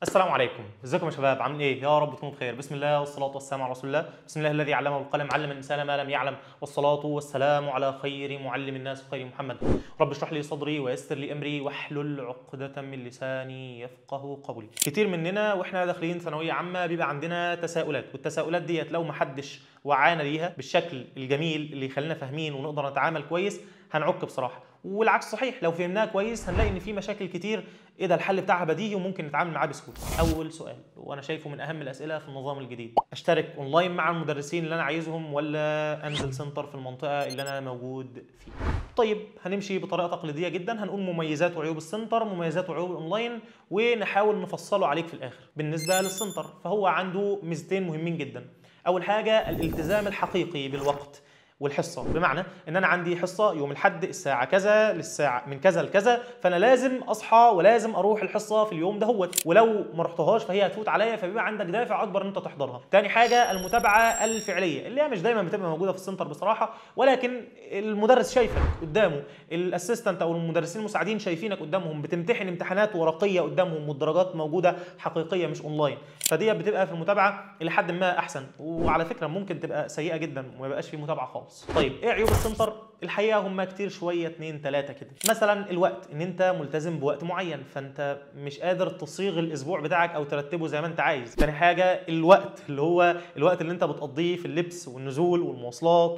السلام عليكم ازيكم يا شباب عاملين ايه يا رب تكونوا بخير بسم الله والصلاه والسلام على رسول الله بسم الله الذي علمه بالقلم علم الانسان ما لم يعلم والصلاه والسلام على خير معلم الناس خير محمد رب اشرح لي صدري ويسر لي امري واحلل عقده من لساني يفقه قولي كتير مننا واحنا داخلين ثانويه عامه بيبقى عندنا تساؤلات والتساؤلات ديت لو ما حدش وعانا ليها بالشكل الجميل اللي يخلينا فاهمين ونقدر نتعامل كويس هنعك بصراحه والعكس صحيح لو فهمناها كويس هنلاقي ان في مشاكل كتير ايه ده الحل بتاعها بديهي وممكن نتعامل معاه بسهوله اول سؤال وانا شايفه من اهم الاسئله في النظام الجديد اشترك اونلاين مع المدرسين اللي انا عايزهم ولا انزل سنتر في المنطقه اللي انا موجود فيها طيب هنمشي بطريقه تقليديه جدا هنقول مميزات وعيوب السنتر مميزات وعيوب الاونلاين ونحاول نفصله عليك في الاخر بالنسبه للسنتر فهو عنده ميزتين مهمين جدا اول حاجه الالتزام الحقيقي بالوقت والحصه بمعنى ان انا عندي حصه يوم الاحد الساعه كذا للساعه من كذا لكذا فانا لازم اصحى ولازم اروح الحصه في اليوم دهوت ولو ما رحتهاش فهي هتفوت عليا فبيبقى عندك دافع اكبر ان انت تحضرها تاني حاجه المتابعه الفعليه اللي هي مش دايما بتبقى موجوده في السنتر بصراحه ولكن المدرس شايفك قدامه الاسيستنت او المدرسين المساعدين شايفينك قدامهم بتمتحن امتحانات ورقيه قدامهم والدرجات موجوده حقيقيه مش اونلاين فدي بتبقى في المتابعه الى حد ما احسن وعلى فكره ممكن تبقى سيئه جدا وما يبقاش في متابعه خالص طيب ايه عيوب السنتر الحقيقه هم كتير شويه اتنين تلاته كده مثلا الوقت ان انت ملتزم بوقت معين فانت مش قادر تصيغ الاسبوع بتاعك او ترتبه زي ما انت عايز تاني حاجه الوقت اللي هو الوقت اللي انت بتقضيه في اللبس والنزول والمواصلات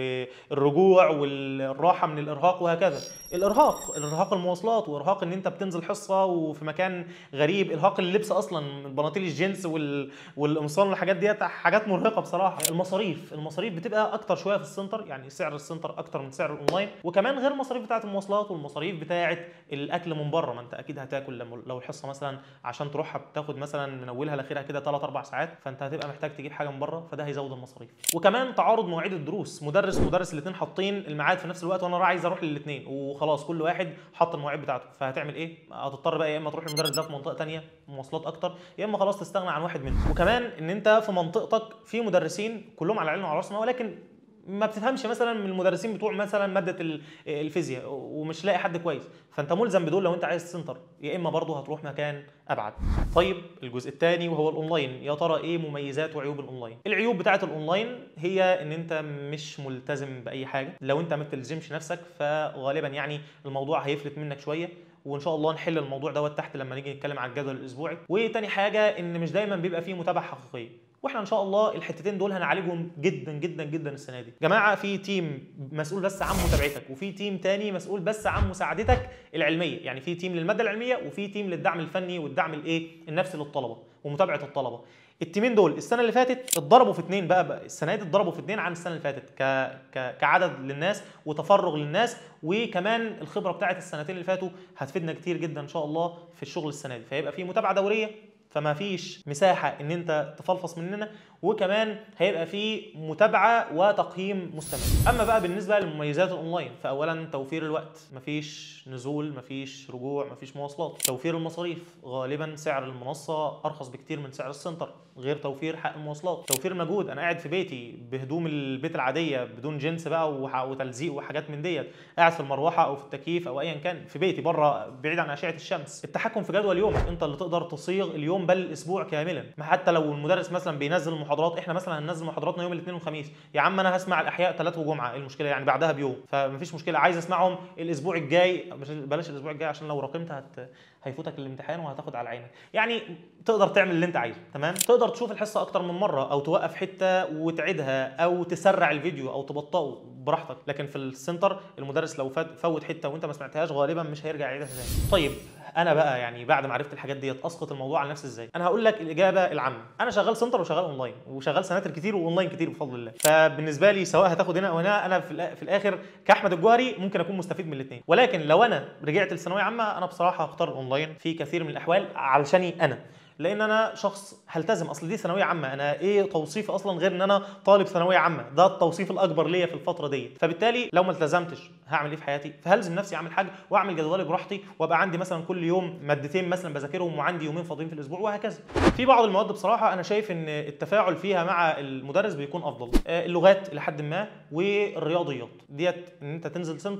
والرجوع والراحه من الارهاق وهكذا الارهاق الارهاق المواصلات وارهاق ان انت بتنزل حصه وفي مكان غريب ارهاق اللبس اصلا البناطيل الجينز وال... والقمصان والحاجات ديت حاجات مرهقه بصراحه المصاريف المصاريف بتبقى اكتر شويه في السنتر يعني سعر السنتر اكتر من سعر الاونلاين وكمان غير المصاريف بتاعه المواصلات والمصاريف بتاعه الاكل من بره ما انت اكيد هتاكل لما لو الحصه مثلا عشان تروحها بتاخد مثلا من اولها لاخرها كده 3 4 ساعات فانت هتبقى محتاج تجيب حاجه من بره فده هيزود المصاريف وكمان تعارض مواعيد الدروس مدرس مدرس الاثنين حاطين الميعاد في نفس الوقت وانا عايز اروح للاثنين وخلاص كل واحد حط المواعيد بتاعته فهتعمل ايه هتضطر بقى يا اما تروح المدرس ده في منطقه ثانيه مواصلات اكتر يا اما خلاص تستغنى عن واحد منهم وكمان ان انت في منطقتك في مدرسين كلهم على علم وعلى راسنا ولكن ما بتفهمش مثلا من المدرسين بتوع مثلا ماده الفيزياء ومش لاقي حد كويس فانت ملزم بدول لو انت عايز سنتر يا اما برضه هتروح مكان ابعد طيب الجزء الثاني وهو الاونلاين يا ترى ايه مميزات وعيوب الاونلاين العيوب بتاعه الاونلاين هي ان انت مش ملتزم باي حاجه لو انت ما بتلزمش نفسك فغالبا يعني الموضوع هيفلت منك شويه وان شاء الله نحل الموضوع دوت تحت لما نيجي نتكلم على الجدول الاسبوعي وتاني حاجه ان مش دايما بيبقى فيه متابعه حقيقيه واحنا ان شاء الله الحتتين دول هنعالجهم جدا جدا جدا السنه دي جماعه في تيم مسؤول بس عن متابعتك وفي تيم تاني مسؤول بس عن مساعدتك العلميه يعني في تيم للماده العلميه وفي تيم للدعم الفني والدعم الايه النفسي للطلبه ومتابعه الطلبه التيمين دول السنه اللي فاتت اتضربوا في اتنين بقى, بقى السنه دي اتضربوا في اتنين عن السنه اللي فاتت ك... ك... كعدد للناس وتفرغ للناس وكمان الخبره بتاعت السنتين اللي فاتوا هتفيدنا كتير جدا ان شاء الله في الشغل السنه دي فيبقى في متابعه دوريه فما فيش مساحه ان انت تفلفص مننا وكمان هيبقى في متابعه وتقييم مستمر اما بقى بالنسبه لمميزات الاونلاين فاولا توفير الوقت مفيش نزول مفيش رجوع مفيش مواصلات توفير المصاريف غالبا سعر المنصه ارخص بكتير من سعر السنتر غير توفير حق المواصلات توفير المجهود انا قاعد في بيتي بهدوم البيت العاديه بدون جنس بقى وتلزيق وحاجات من ديت قاعد في المروحه او في التكييف او ايا كان في بيتي بره بعيد عن اشعه الشمس التحكم في جدول يومك انت اللي تقدر تصيغ اليوم بل الاسبوع كاملا ما حتى لو المدرس مثلا بينزل المحاضرات احنا مثلا هننزل محاضراتنا يوم الاثنين والخميس يا عم انا هسمع الاحياء ثلاث وجمعه ايه المشكله يعني بعدها بيوم فمفيش مشكله عايز اسمعهم الاسبوع الجاي بلاش الاسبوع الجاي عشان لو راقمت هت... هيفوتك الامتحان وهتاخد على عينك يعني تقدر تعمل اللي انت عايزه تمام تقدر تشوف الحصه اكتر من مره او توقف حته وتعيدها او تسرع الفيديو او تبطئه براحتك لكن في السنتر المدرس لو فوت حته وانت ما سمعتهاش غالبا مش هيرجع يعيدها تاني طيب انا بقى يعني بعد ما عرفت الحاجات ديت اسقط الموضوع على نفسي ازاي انا هقول لك الاجابه العامه انا شغال سنتر وشغال اونلاين وشغال سناتر كتير واونلاين كتير بفضل الله فبالنسبه لي سواء هتاخد هنا او هنا انا في, في الاخر كاحمد الجوهري ممكن اكون مستفيد من الاثنين ولكن لو انا رجعت للثانويه عامه انا بصراحه هختار الاونلاين في كثير من الاحوال علشاني انا لان انا شخص هلتزم اصل دي ثانويه عامه انا ايه توصيف اصلا غير ان انا طالب ثانويه عامه ده التوصيف الاكبر ليا في الفتره دي فبالتالي لو ما التزمتش هعمل ايه في حياتي فهلزم نفسي اعمل حاجه واعمل جدولي براحتي وابقى عندي مثلا كل يوم مادتين مثلا بذاكرهم وعندي يومين فاضيين في الاسبوع وهكذا في بعض المواد بصراحه انا شايف ان التفاعل فيها مع المدرس بيكون افضل اللغات الى حد ما والرياضيات ديت ان انت تنزل سنتر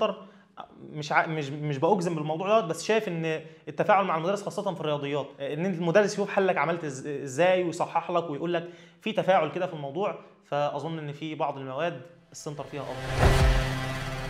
مش ع... مش مش باجزم بالموضوع دوت بس شايف ان التفاعل مع المدرس خاصه في الرياضيات ان المدرس يشوف حلك عملت إز- ازاي ويصحح لك ويقول لك في تفاعل كده في الموضوع فاظن ان في بعض المواد السنتر فيها افضل